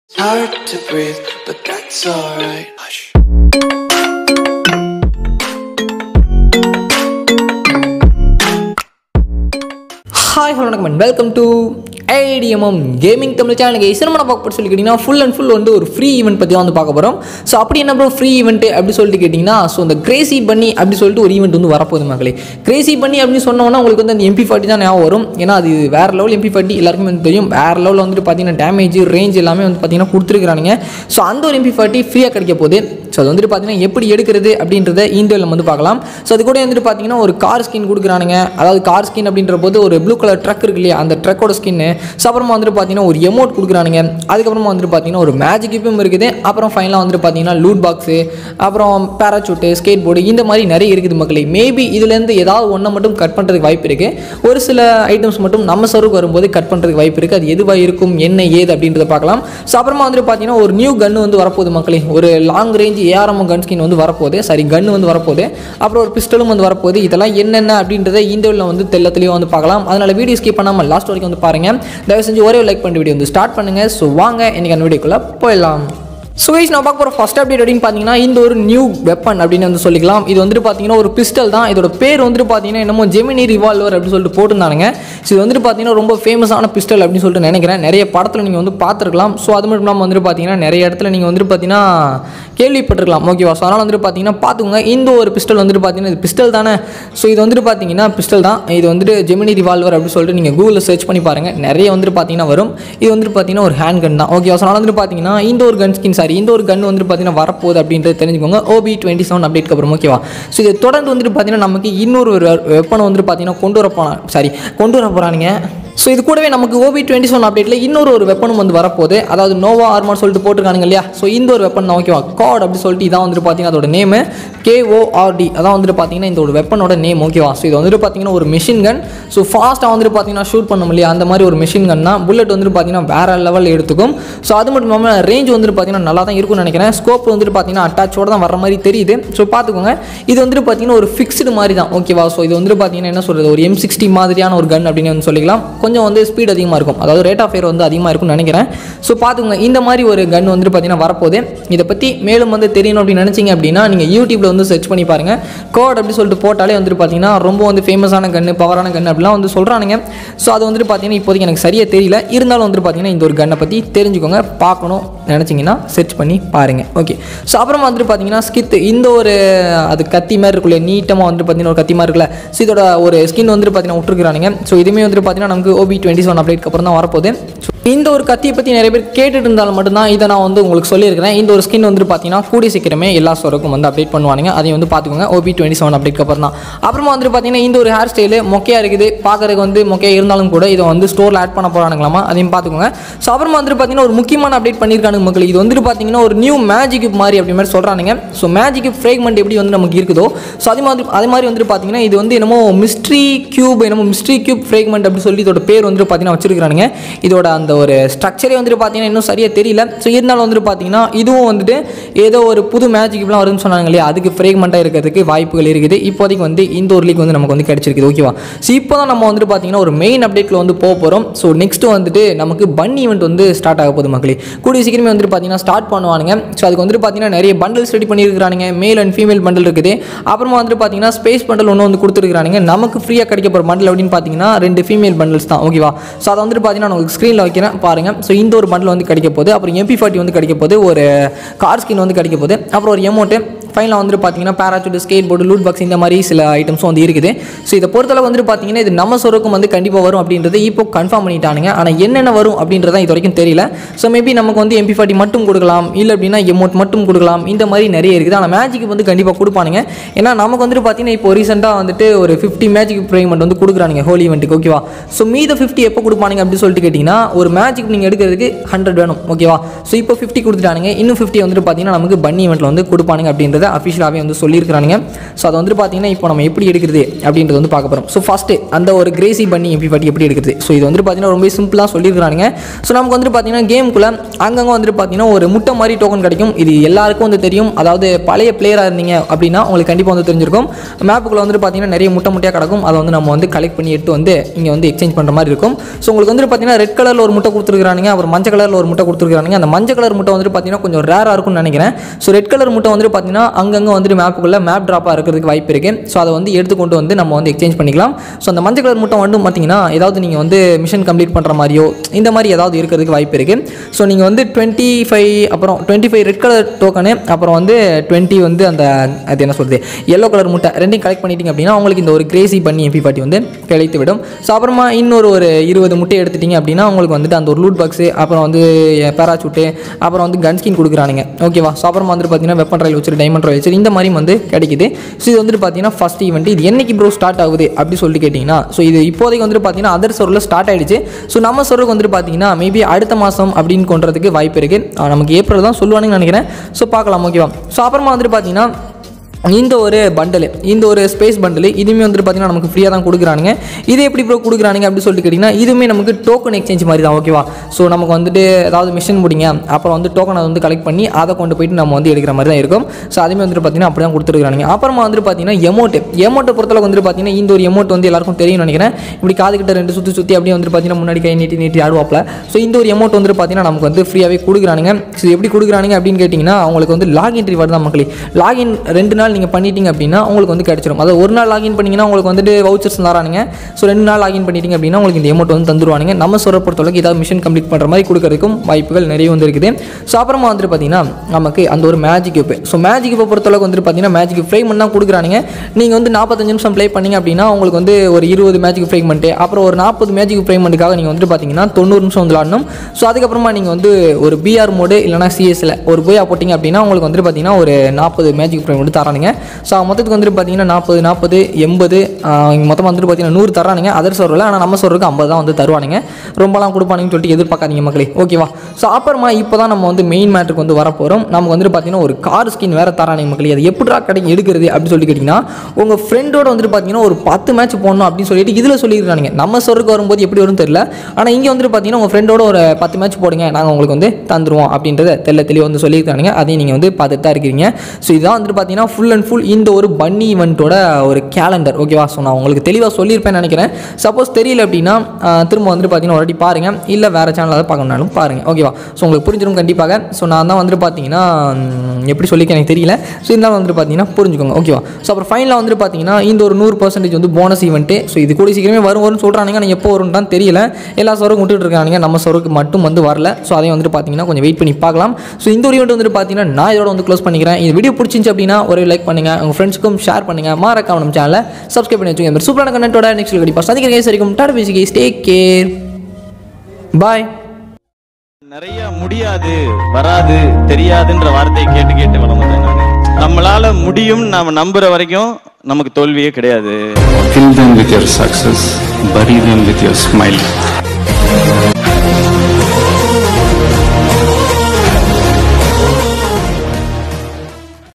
It's hard to breathe, but that's alright. Hush. Hi hello வணக்கம் and welcome to IDMM gaming Tamil சேனலுக்கு cinema பார்க்க போட்டு சொல்லி கேட்டிங்கன்னா ஃபுல் அண்ட் ஃபுல் வந்து ஒரு ஃப்ரீ ஈவெண்ட் பற்றி தான் வந்து பார்க்க போகிறோம் ஸோ அப்படி என்ன ப்ரோ ஃப்ரீ ஈவெண்ட் அப்படி சொல்லிட்டு கேட்டிங்கன்னா ஸோ இந்த கிரேசி பண்ணி அப்படி சொல்லிட்டு ஒரு ஈவெண்ட் வந்து வரப்போகுது மக்களே கிரேசி பண்ணி அப்படின்னு சொன்னோன்னா உங்களுக்கு வந்து அந்த எம்பி ஃபார்ட்டி தான் ஞாபகம் வரும் ஏன்னா அது வேறு லெவல் எம்பி ஃபார்ட்டி எல்லாருக்குமே வந்து தெரியும் வேறு லெவலில் வந்துட்டு பார்த்தீங்கன்னா டேமேஜ் ரேஞ்ச் எல்லாமே வந்து பார்த்தீங்கன்னா கொடுத்துருக்கானுங்க ஸோ அந்த ஒரு எம்பி ஃபார்ட்டி ஃப்ரீயாக கிடைக்க போகுது ஸோ அது வந்துட்டு பார்த்தீங்கன்னா எப்படி எடுக்கிறது அப்படின்றத இந்த நம்ம வந்து பார்க்கலாம் ஸோ அது கூட வந்துட்டு பார்த்தீங்கன்னா ஒரு கார் ஸ்கின் கொடுக்குறானுங்க அதாவது கார் ஸ்கின் அப்படின்ற போது ஒரு ப்ளூ கலர் ட்ரக் இருக்கு இல்லையா அந்த ட்ரக்கோட ஸ்கின்னு ஸோ அப்புறமா வந்துட்டு பார்த்தீங்கன்னா ஒரு எமௌண்ட் கொடுக்குறானுங்க அதுக்கப்புறமா வந்துட்டு பார்த்தீங்கன்னா ஒரு மேஜிக் கிப்பும் இருக்குது அப்புறம் ஃபைனலாக வந்துட்டு பார்த்தீங்கன்னா லூட் பாக்ஸு அப்புறம் பேராசூட்டு ஸ்கேட் போர்டு இந்த மாதிரி நிறைய இருக்குது மக்களே மேபி இதுலேருந்து ஏதாவது ஒன்றை மட்டும் கட் பண்ணுறதுக்கு வாய்ப்பு இருக்குது ஒரு சில ஐட்டம்ஸ் மட்டும் நம்ம சர்வுக்கு வரும்போது கட் பண்ணுறதுக்கு வாய்ப்பு இருக்குது அது எதுவாக இருக்கும் என்ன ஏது அப்படின்றத பார்க்கலாம் ஸோ அப்புறமா வந்துட்டு பார்த்தீங்கன்னா ஒரு நியூ கன்று வந்து வரப்போகுது மக்களே ஒரு long range ARM gun skin வந்து வரப்போகுது சாரி கன்று வந்து வரப்போகுது அப்புறம் ஒரு பிஸ்டலும் வந்து வரப்போகுது இதெல்லாம் என்னென்ன அப்படின்றத இந்த வீடியோவில் வந்து தெல்ல தெளிவாக வந்து பார்க்கலாம் அதனால் வீடியோ ஸ்கிப் பண்ணாமல் லாஸ்ட் வரைக்கும் வந்து பாருங்கள் தயவு செஞ்சு ஒரே லைக் பண்ணிட்டு வீடியோ வந்து ஸ்டார்ட் பண்ணுங்கள் ஸோ வாங்க இன்றைக்கி அந்த வீடியோக்குள்ளே போயிடலாம் ஸோ கைஸ் நான் பார்க்க போகிற ஃபஸ்ட் அப்டேட் அப்படின்னு பார்த்தீங்கன்னா இந்த ஒரு நியூ வெப்பன் அப்படின்னு வந்து சொல்லிக்கலாம் இது வந்துட்டு பார்த்தீங்கன்னா ஒரு பிஸ்டல் தான் இதோட பேர் வந்துட்டு பார்த்தீங்கன்னா என்னமோ ஜெமினி ரிவால்வர் அப்படின்னு சொல்லிட்டு போட்டிருந்தானுங்க ஸோ இது வந்துட்டு பார்த்தீங்கன்னா ரொம்ப ஃபேமஸான பிஸ்டல் அப்படின்னு சொல்லிட்டு நினைக்கிறேன் நிறைய படத்தில் நீங்கள் வந்து பார்த்துருக்கலாம் ஸோ அது மட்டும் இல்லாமல் வந்துட்டு பார்த்தீங்கன்னா நிறைய இடத்துல நீங்கள் வந்துட்டு பார்த்தீங்கன்னா கேள்விப்பட்டிருக்கலாம் ஓகேவா ஸோ அதனால் வந்துட்டு பார்த்தீங்கன்னா பார்த்துக்கோங்க இந்த ஒரு பிஸ்டல் வந்துட்டு பார்த்தீங்கன்னா இது பிஸ்டல் தானே ஸோ இது வந்துட்டு பார்த்தீங்கன்னா பிஸ்டல் தான் இது வந்துட்டு ஜெமினி ரிவால்வர் அப்படின்னு சொல்லிட்டு நீங்கள் கூகுளில் சர்ச் பண்ணி பாருங்கள் நிறைய வந்துட்டு பார்த்தீங்கன்னா வரும் இது வந்துட்டு பார்த்தீங்கன்னா ஒரு ஹேண்ட் கன் தான் ஓகேவா ஸோ அதனால் வந்துட்டு பார்த்தீங்கன்னா இந்த ஒரு கன் ஸ்கின் சாரி இந்த ஒரு கன் வந்துட்டு பார்த்தீங்கன்னா வரப்போகுது அப்படின்றது தெரிஞ்சுக்கோங்க ஓபி டுவெண்ட்டி செவன் அப்டேட்க்கு அப்புறம் ஓகேவா ஸோ இது தொடர்ந்து வந்துட்டு பார்த்தீங்கன்னா நமக்கு இன்னொரு ஒரு வெப்பனை வந்துட்டு பார்த்தீங்கன்னா கொண்டு வர போனா சாரி கொண்டு வர போகிறானுங்க ஸோ இது கூடவே நமக்கு ஓபி டுவெண்ட்டி செவன் அப்டேட்டில் இன்னொரு ஒரு வெப்பனும் வந்து வரப்போகுது அதாவது நோவா ஆர்மான்னு சொல்லிட்டு போட்டிருக்கானுங்க இல்லையா ஸோ இந்த ஒரு வெப்பன் தான் ஓகேவா காட் அப்படி சொல்லிட்டு இதான் வந்துட்டு பார்த்தீங்கன்னா அதோட நேமு கேஓஆர்டி அதான் வந்துட்டு பார்த்தீங்கன்னா இந்த ஒரு வெப்பனோட நேம் ஓகேவா ஸோ இது வந்துட்டு பார்த்தீங்கன்னா ஒரு மிஷின் கன் ஸோ ஃபாஸ்ட்டாக வந்துட்டு பார்த்தீங்கன்னா ஷூட் பண்ண முடியாது அந்த மாதிரி ஒரு மிஷின் கன் தான் புல்லட் வந்துட்டு பார்த்தீங்கன்னா வேறு லெவலில் எடுத்துக்கும் ஸோ அது மட்டும் இல்லாமல் ரேஞ்ச் வந்துட்டு பார்த்தீங்கன்னா நல்லா தான் இருக்கும்னு நினைக்கிறேன் ஸ்கோப் வந்துட்டு பார்த்தீங்கன்னா அட்டாச்சோட தான் வர மாதிரி தெரியுது ஸோ பார்த்துக்கோங்க இது வந்துட்டு பார்த்தீங்கன்னா ஒரு ஃபிக்ஸ்டு மாதிரி தான் ஓகேவா ஸோ இது வந்துட்டு பார்த்தீங்கன்னா என்ன சொல்கிறது ஒரு எம் சிக்ஸ்டி மாதிரியான ஒரு கன் அப்படின்னு வந்து சொல்லிக்கலாம் கொஞ்சம் வந்து ஸ்பீட் அதிகமாக இருக்கும் அதாவது ரேட் ஆஃப் ஃபயர் வந்து அதிகமாக இருக்கும்னு நினைக்கிறேன் ஸோ பார்த்துக்கோங்க இந்த மாதிரி ஒரு கன் வந்துட்டு பார்த்தீங்கன்னா வரப்போகுது இதை பற்றி மேலும் வந்து தெரியணும் அப்படின்னு நினச்சிங்க அப்படின்னா நீங்கள் யூடியூப்பில் வந்து சர்ச் பண்ணி பாருங்கள் கோட் அப்படி சொல்லிட்டு போட்டாலே வந்துட்டு பார்த்தீங்கன்னா ரொம்ப வந்து ஃபேமஸான கன்று பவரான கன்று அப்படிலாம் வந்து சொல்கிறானுங்க ஸோ அது வந்துட்டு பார்த்தீங்கன்னா இப்போதைக்கு எனக்கு சரியாக தெரியல இருந்தாலும் வந்துட்டு பார்த்தீங்கன்னா இந்த ஒரு கன்னை பற்றி தெரிஞ்சுக்கோங்க பார்க்கணும் நினச்சிங்கன்னா சர்ச் பண்ணி பாருங்கள் ஓகே ஸோ அப்புறமா வந்துட்டு பார்த்தீங்கன்னா ஸ்கித் இந்த ஒரு அது கத்தி மாதிரி இருக்குல்ல நீட்டமாக வந்துட்டு பார்த்தீங்கன்னா ஒரு கத்தி மாதிரி இருக்குல்ல ஸோ இதோட ஒரு ஸ்கின் வந்துட்டு பார்த்தீங்கன்னா விட்டுருக்கானுங்க ஸோ இதுவுமே வந்துட்டு பார்த்தீங்கன்னா நமக்கு ஓபி டுவெண்ட்டி செவன் அப்டேட்க்கு அப்புறம் தான் வரப்போகுது ஸோ இந்த ஒரு கத்தியை பற்றி நிறைய பேர் கேட்டுட்டு இருந்தாலும் மட்டும்தான் இதை நான் வந்து உங்களுக்கு சொல்லியிருக்கிறேன் இந்த ஒரு ஸ்கின் வந்துட்டு பார்த்தீங்கன்னா கூடிய சீக்கிரமே எல்லா ஸ்டோருக்கும் வந்து அப்டேட் பண்ணுவானுங்க அதையும் வந்து பார்த்துக்கோங்க ஓபி டுவெண்ட்டி செவன் அப்டேட்க்கு அப்புறம் தான் அப்புறமா வந்துட்டு பார்த்தீங்கன்னா இந்த ஒரு ஹேர் ஸ்டைலு மொக்கையாக இருக்குது பார்க்கறதுக்கு வந்து மொக்கையாக இருந்தாலும் கூட இதை வந்து ஸ்டோரில் ஆட் பண்ண போகிறானுங்களாமா அதையும் பார்த்துக்கோங்க ஸோ அப்புறமா வந்துட்டு பார்த்தீங்கன்னா ஒரு முக்கியமான அப்டேட் பண்ணியிருக்கானுங்க மக்கள் இது வந்துட்டு பார்த்தீங்கன்னா ஒரு நியூ மேஜிக் மாதிரி அப்படி மாதிரி சொல்கிறானுங்க ஸோ மேஜிக் ஃப்ரேக்மெண்ட் எப்படி வந்து நமக்கு இருக்குதோ ஸோ அதே மாதிரி அதே மாதிரி வந்துட்டு பார்த்தீங்கன்னா இது வந்து என்னமோ மிஸ்ட்ரி கியூப் என்னமோ மிஸ்ட்ரி கியூப் ஃப்ரேக்மெண்ட் அப்படி சொல்லி இதோட பேர் வந்துட்டு பார்த்தீங்கன்னா வச்சிருக்கானுங்க இதோட அந்த ஒரு ஸ்ட்ரக்சரே வந்துட்டு பார்த்தீங்கன்னா இன்னும் சரியாக தெரியல ஸோ இருந்தாலும் வந்துட்டு பார்த்தீங்கன்னா இதுவும் வந்துட்டு ஏதோ ஒரு புது மேஜிக்லாம் வருதுன்னு சொன்னாங்க இல்லையா அதுக்கு ஃப்ரேக்மெண்ட்டாக இருக்கிறதுக்கு வாய்ப்புகள் இருக்குது இப்போதைக்கு வந்து இந்த ஒரு லீக் வந்து நமக்கு வந்து கிடைச்சிருக்குது ஓகேவா ஸோ இப்போ தான் நம்ம வந்துட்டு பார்த்தீங்கன்னா ஒரு மெயின் அப்டேட்டில் வந்து போக போகிறோம் ஸோ நெக்ஸ்ட்டு வந்துட்டு நமக்கு பன் ஈவெண்ட் வந்து ஸ்டார்ட் ஆக போகுது மக்களே கூடிய சீக்கிரமே வந்துட்டு பார்த்தீங்கன்னா ஸ்டார்ட் பண்ணுவானுங்க ஸோ அதுக்கு வந்துட்டு பார்த்தீங்கன்னா நிறைய bundles ready பண்ணியிருக்கானுங்க male and female bundle இருக்குது அப்புறமா வந்துட்டு பார்த்தீங்கன்னா ஸ்பேஸ் பண்டல் ஒன்று வந்து கொடுத்துருக்கானுங்க நமக்கு ஃப்ரீயாக கிடைக்க போகிற பண்டல் அப்படின்னு பார்த்தீங்கன்னா ரெண்டு ஃபீமேல் பண்டல்ஸ் தான் ஓகேவா ஸோ அதை வந்துட்டு பார்த்தீங்கன்னா நான் உங்களுக்கு ஸ்க்ரீனில் வைக்கிறேன் பாருங்கள் ஸோ இந்த ஒரு பண்டில் வந்து கிடைக்க போகுது அப்புறம் எம்பி ஃபார்ட்டி வந்து கிடைக்க போகுது ஒரு கார் ஸ்கின் வந்து கிடைக்க போகுது அப்புறம் ஒரு எமௌண்ட்டு ஃபைனலாக வந்துட்டு பார்த்தீங்கன்னா parachute skateboard loot box இந்த மாதிரி சில ஐட்டம்ஸும் வந்து இருக்குது ஸோ இதை பொறுத்தளவு வந்துட்டு பார்த்தீங்கன்னா இது நம்ம சொருக்கும் வந்து கண்டிப்பாக வரும் அப்படின்றது இப்போ கன்ஃபார்ம் பண்ணிட்டானுங்க ஆனால் என்னென்ன வரும் அப்படின்றத இது வரைக்கும் தெரியல ஸோ மேபி நமக்கு வந்து எம்பி ஃபார்ட்டி மட்டும் கொடுக்கலாம் இல்லை அப்படின்னா எமௌண்ட் மட்டும் கொடுக்கலாம் இந்த மாதிரி நிறைய இருக்குது ஆனால் மேஜிக் வந்து கண்டிப்பாக கொடுப்பானுங்க ஏன்னா நமக்கு வந்துட்டு பார்த்தீங்கன்னா இப்போ ரீசெண்டாக வந்துட்டு ஒரு ஃபிஃப்டி மேஜிக் பேமெண்ட் வந்து கொடுக்குறானுங்க ஹோலி இவெண்ட்டுக்கு ஓகேவா ஸோ மீத ஃபிஃப்டி எப்போ கொடுப்பானுங்க அப்படின்னு சொல்லிட்டு கேட்டிங்கன்னா ஒரு மேஜிக் நீங்கள் எடுக்கிறதுக்கு ஹண்ட்ரட் வேணும் ஓகேவா ஸோ இப்போ ஃபிஃப்டி கொடுத்துட்டானுங்க இன்னும் ஃபிஃப்டி வந்துட்டு பார்த்தீங்கன்னா நமக்கு பன்னி இவெண்ட்டில் வந்து கொடுப்பானுங்க அப்படின்றத அப்படின்றத அஃபிஷியலாகவே வந்து சொல்லியிருக்கிறானுங்க ஸோ அதை வந்து பார்த்தீங்கன்னா இப்போ நம்ம எப்படி எடுக்கிறது அப்படின்றது வந்து பார்க்க போகிறோம் ஸோ ஃபஸ்ட்டு அந்த ஒரு கிரேசி பண்ணி எப்படி பாட்டி எப்படி எடுக்கிறது ஸோ இது வந்து பார்த்தீங்கன்னா ரொம்ப சிம்பிளாக சொல்லியிருக்கிறானுங்க ஸோ நமக்கு வந்துட்டு பார்த்தீங்கன்னா கேமுக்குள்ளே அங்கங்கே வந்துட்டு பார்த்தீங்கன்னா ஒரு முட்டை மாதிரி டோக்கன் கிடைக்கும் இது எல்லாருக்கும் வந்து தெரியும் அதாவது பழைய பிளேயராக இருந்தீங்க அப்படின்னா உங்களுக்கு கண்டிப்பாக வந்து தெரிஞ்சிருக்கும் மேப்புக்குள்ளே வந்துட்டு பார்த்தீங்கன்னா நிறைய முட்டை முட்டையாக கிடக்கும் அதை வந்து நம்ம வந்து கலெக்ட் பண்ணி எடுத்து வந்து இங்கே வந்து எக்ஸ்சேஞ்ச் பண்ணுற மாதிரி இருக்கும் ஸோ உங்களுக்கு வந்துட்டு பார்த்தீங்கன்னா ரெட் கலரில் ஒரு முட்டை கொடுத்துருக்கானுங்க அப்புறம் மஞ்சள் கலரில் ஒரு முட்டை கொடுத்துருக்கானுங்க அந்த மஞ்சள் கலர் முட்டை வந்துட்டு பார்த்தீங்கன்னா கொஞ்சம் ரேராக இருக்கும்னு நினைக்கிறேன் ஸோ ரெட் கலர் முட்டை வந்துட்டு பார்த்தீங்கன்னா அங்கங்கே வந்துட்டு மேப்புக்குள்ளே மேப் ட்ராப்பாக இருக்கிறதுக்கு வாய்ப்பு இருக்குது ஸோ அதை வந்து எடுத்துக்கொண்டு வந்து நம்ம வந்து எக்ஸ்சேஞ்ச் பண்ணிக்கலாம் ஸோ அந்த மஞ்சள் கலர் முட்டை வந்து பார்த்தீங்கன்னா ஏதாவது நீங்கள் வந்து மிஷன் கம்ப்ளீட் பண்ணுற மாதிரியோ இந்த மாதிரி ஏதாவது இருக்கிறதுக்கு வாய்ப்பு இருக்குது ஸோ நீங்கள் வந்து டுவெண்ட்டி ஃபைவ் அப்புறம் twenty five red colour token அப்புறம் வந்து டுவெண்ட்டி வந்து அந்த அது என்ன சொல்கிறது எல்லோ கலர் முட்டை ரெண்டையும் கலெக்ட் பண்ணிட்டீங்க அப்படின்னா உங்களுக்கு இந்த ஒரு கிரேசி பண்ணி எம்பி பாட்டி வந்து கிடைத்து விடும் ஸோ அப்புறமா இன்னொரு ஒரு இருபது முட்டை எடுத்துட்டீங்க அப்படின்னா உங்களுக்கு வந்துட்டு அந்த ஒரு லூட் பாக்ஸு அப்புறம் வந்து பேராசூட்டு அப்புறம் வந்து கன் ஸ்கின் கொடுக்குறானுங்க ஓகேவா ஸோ அப்புறமா வந்துட்டு பார்த்தீங்கன்னா வெப்பன் ரயில் வச்சு டைமண்ட் ரயில் வச்சு இந்த மாதிரி வந்து கிடைக்குது ஸோ இது வந்துட்டு பார்த்தீங்கன்னா ஃபஸ்ட் ஈவெண்ட் இது என்னைக்கு ப்ரோ ஸ்டார்ட் ஆகுது அப்படி சொல்லிட்டு கேட்டிங்கன்னா ஸோ இது இப்போதைக்கு வந்துட்டு பார்த்தீங்கன்னா அதர் சர்வரில் ஸ்டார்ட் ஆயிடுச்சு ஸோ நம்ம சர்வருக்கு வந்துட்டு பார்த்தீங்கன்னா மேபி அடுத்த மாதம் அப்படின்னு கொண்டுறதுக்கு வாய்ப்பு இருக்குது நமக்கு ஏப்ரல் தான் சொல்லுவானுங்கன்னு நினைக்கிறேன் ஸோ பார்க்கலாம் ஓகேவா ஸோ அப்புறமா வந்துட்டு பார்த்தீங்கன்னா இந்த ஒரு பண்டலு இந்த ஒரு ஸ்பேஸ் பண்டலு இதுவுமே வந்துட்டு பார்த்தீங்கன்னா நமக்கு ஃப்ரீயாக தான் கொடுக்குறானுங்க இது எப்படி ப்ரோ கொடுக்குறானுங்க அப்படின்னு சொல்லிட்டு கேட்டிங்கன்னா இதுவுமே நமக்கு டோக்கன் எக்ஸ்சேஞ்ச் மாதிரி தான் ஓகேவா ஸோ நமக்கு வந்துட்டு ஏதாவது மிஷின் முடிங்க அப்புறம் வந்து டோக்கனை வந்து கலெக்ட் பண்ணி அதை கொண்டு போயிட்டு நம்ம வந்து எடுக்கிற மாதிரி தான் இருக்கும் ஸோ அதுவுமே வந்துட்டு பார்த்தீங்கன்னா அப்படி தான் கொடுத்துருக்கானுங்க அப்புறமா வந்துட்டு பார்த்தீங்கன்னா எமௌண்ட் எமௌண்ட்டை பொறுத்தளவுக்கு வந்துட்டு பார்த்தீங்கன்னா இந்த ஒரு எமௌண்ட் வந்து எல்லாருக்கும் தெரியும் நினைக்கிறேன் இப்படி காது கிட்ட ரெண்டு சுற்றி சுற்றி அப்படியே வந்துட்டு பார்த்தீங்கன்னா முன்னாடி கை நீட்டி நீட்டி ஆடுவாப்பில் ஸோ இந்த ஒரு எமௌண்ட் வந்துட்டு பார்த்தீங்கன்னா நமக்கு வந்து ஃப்ரீயாகவே கொடுக்குறானுங்க ஸோ எப்படி கொடுக்குறானுங்க அப்படின்னு கேட்டிங்கன்னா அவங்களுக்கு வந்து லாகின் ரிவார்டு தான் மக்களே லாகின் ரெண்டு நாள் நீங்கள் பண்ணிட்டீங்க அப்படின்னா உங்களுக்கு வந்து கிடச்சிரும் அதாவது ஒரு நாள் லாகின் பண்ணிங்கன்னா உங்களுக்கு வந்துட்டு வவுச்சர்ஸ் தரானுங்க ஸோ ரெண்டு நாள் லாகின் பண்ணிட்டீங்க அப்படின்னா உங்களுக்கு இந்த அமௌண்ட் வந்து தந்துருவானுங்க நம்ம சொல்கிற பொறுத்தளவுக்கு ஏதாவது மிஷன் கம்ப்ளீட் பண்ணுற மாதிரி கொடுக்கறதுக்கும் வாய்ப்புகள் நிறைய வந்து இருக்குது ஸோ அப்புறமா வந்துட்டு பார்த்தீங்கன்னா நமக்கு அந்த ஒரு மேஜிக் இப்போ ஸோ மேஜிக் இப்போ பொறுத்தளவுக்கு வந்துட்டு பார்த்தீங்கன்னா மேஜிக் ஃப்ரேம் தான் கொடுக்குறானுங்க நீங்கள் வந்து நாற்பத்தஞ்சு நிமிஷம் ப்ளே பண்ணீங்க அப்படின்னா உங்களுக்கு வந்து ஒரு இருபது மேஜிக் ஃப்ரேக்மெண்ட்டு அப்புறம் ஒரு நாற்பது மேஜிக் ஃப்ரேக்மெண்ட்டுக்காக நீங்கள் வந்துட்டு பார்த்தீங்கன்னா தொண்ணூறு நிமிஷம் வந்து விளாடணும் ஸோ அதுக்கப்புறமா நீங்கள் வந்து ஒரு பிஆர் மோடு இல்லைனா சிஎஸ்ல ஒரு போயா போட்டிங்க அப்படின்னா உங்களுக்கு வந்துட்டு பார்த்தீங்கன்னா ஒரு நாற்பது மேஜிக் ஃப்ரேம் வந்து தரானுங்க ஸோ மொத்தத்துக்கு வந்துட்டு பார்த்தீங்கன்னா நாற்பது நாற்பது எண்பது மொத்தமாக வந்துட்டு பார்த்தீங்கன்னா நூறு தரானுங்க அதர் சர்வரில் ஆனால் நம்ம சர்வருக்கு ஐம்பது தான் வந்து தருவானுங்க ரொம்பலாம் கொடுப்பானுங்கன்னு சொல்லிட்டு எதிர்பார்க்காதீங்க மக்களே ஓகேவா ஸோ அப்புறமா இப்போ தான் நம்ம வந்து மெயின் மேட்ருக்கு வந்து வர போகிறோம் நமக்கு வந்துட்டு பார்த்தீங்கன்னா ஒரு கார் ஸ்கின் வேறு தரானுங்க மக்களே அது எப்படிடா கிடைக்கும் எடுக்கிறது அப்படின்னு சொல்லி கேட்டிங்கன்னா உங்கள் ஃப்ரெண்டோட வந்துட்டு பார்த்தீங்கன்னா ஒரு பத்து மேட்ச் போடணும் அப்படின்னு சொல்லிட்டு இதில் சொல்லியிருக்கானுங்க நம்ம சர்வருக்கு வரும்போது எப்படி வரும்னு தெரியல ஆனால் இங்கே வந்துட்டு பார்த்தீங்கன்னா உங்கள் ஃப்ரெண்டோட ஒரு பத்து மேட்ச் போடுங்க நாங்கள் உங்களுக்கு வந்து தந்துருவோம் அப்படின்றத தெல்ல தெளிவாக வந்து சொல்லியிருக்கானுங்க அதையும் நீங்கள் வந்து பார்த்துட்டு தான் இருக்கிறீங்க ஸோ இதான் வந்துட்டு பார்த்தீங்கன்னா ஃபுல் அண்ட் ஃபுல் இந்த ஒரு பன்னி ஈவெண்ட்டோட ஒரு கேலண்டர் ஓகேவா ஸோ நான் உங்களுக்கு தெளிவாக சொல்லியிருப்பேன்னு நினைக்கிறேன் சப்போஸ் தெரியல அப்படின்னா ஆஹ், திரும்ப வந்துட்டு பார்த்தீங்கன்னா ஒரு வாட்டி பாருங்கள் இல்லை வேறு சேனலில் பார்க்கணுனாலும் பாருங்கள் ஓகேவா ஸோ உங்களுக்கு புரிஞ்சிடும் கண்டிப்பாக ஸோ நான் தான் வந்துட்டு பார்த்தீங்கன்னா ம், எப்படி சொல்லிக்க எனக்கு தெரியல ஸோ இருந்தாலும் வந்துட்டு பார்த்தீங்கன்னா புரிஞ்சுக்கோங்க ஓகேவா ஸோ அப்புறம் ஃபைனலாக வந்துட்டு பார்த்தீங்கன்னா இந்த ஒரு நூறு பர்சன்டேஜ் வந்து போனஸ் ஈவெண்ட்டு ஸோ இது கூட சீக்கிரமே வரும் வரும்னு சொல்கிறானுங்க ஆனால் எப்போ வரும்னு தான் தெரியல எல்லா சவருக்கும் விட்டுட்டு இருக்கானுங்க நம்ம சவருக்கு மட்டும் வந்து வரல ஸோ அதையும் வந்துட்டு பார்த்தீங்கன்னா கொஞ்சம் வெயிட் பண்ணி பார்க்கலாம் ஸோ இந்த ஒரு ஈவெண்ட் வந்துட்டு பார்த்தீங்கன்னா நான் இதோட வந்து க்ளோஸ் பண்ணிக்கிறேன் இந்த வீடியோ பிடிச்சிருந்துச்சு அப்படின்னா ஒரு லைக் பண்ணுங்கள் உங்கள் ஃப்ரெண்ட்ஸ்க்கும் ஷேர் பண்ணுங்கள் மறக்காம நம்ம சேனலை சப்ஸ்கிரைப் பண்ணி வச்சுக்கோங்க இந்த மாதிரி சூப்பரான கண்டென்ட்டோட நெக்ஸ்ட் கண்டிப்பாக சந்திக்கிறேன் guys. வரைக்கும் டாடா பேசி கைஸ் டேக் கேர் பாய் நிறைய முடியாது வராது தெரியாதுன்ற வார்த்தையை கேட்டு கேட்டு வளர்ந்தேன் நான் நம்மளால முடியும் நாம நம்புற வரைக்கும் நமக்கு தோல்வியே கிடையாது Kill them with your success, bury them with your smile.